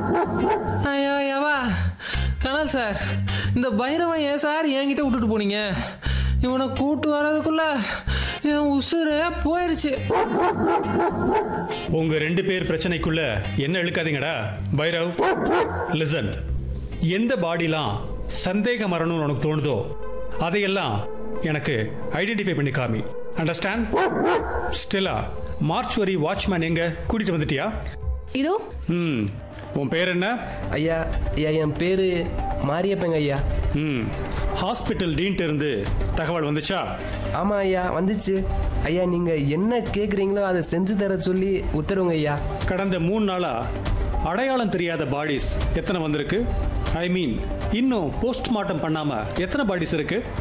ஐயா ஐயாவா கனல் சார் இந்த பைரவன் ஏன் சார் என்கிட்ட விட்டுட்டு போனீங்க இவனை கூட்டு வர்றதுக்குள்ள என் உசுரே போயிருச்சு உங்க ரெண்டு பேர் பிரச்சனைக்குள்ள என்ன இழுக்காதீங்கடா பைரவ் லிசன் எந்த பாடிலாம் சந்தேகம் வரணும்னு உனக்கு தோணுதோ அதையெல்லாம் எனக்கு ஐடென்டிஃபை பண்ணி காமி அண்டர்ஸ்டாண்ட் ஸ்டெல்லா மார்ச்சுவரி வாட்ச்மேன் எங்க கூட்டிட்டு வந்துட்டியா இதோ ம் உன் பேர் என்ன ஐயா ஐயா என் பேரு மாரியப்பங்க ஐயா ம் ஹாஸ்பிட்டல் டீன்ட்டு இருந்து தகவல் வந்துச்சா ஆமா ஐயா வந்துச்சு ஐயா நீங்க என்ன கேக்குறீங்களோ அதை செஞ்சு தர சொல்லி உத்தரவுங்க ஐயா கடந்த மூணு நாளா அடையாளம் தெரியாத பாடிஸ் எத்தனை வந்திருக்கு ஐ மீன் இன்னும் போஸ்ட்மார்ட்டம் பண்ணாம எத்தனை பாடிஸ் இருக்கு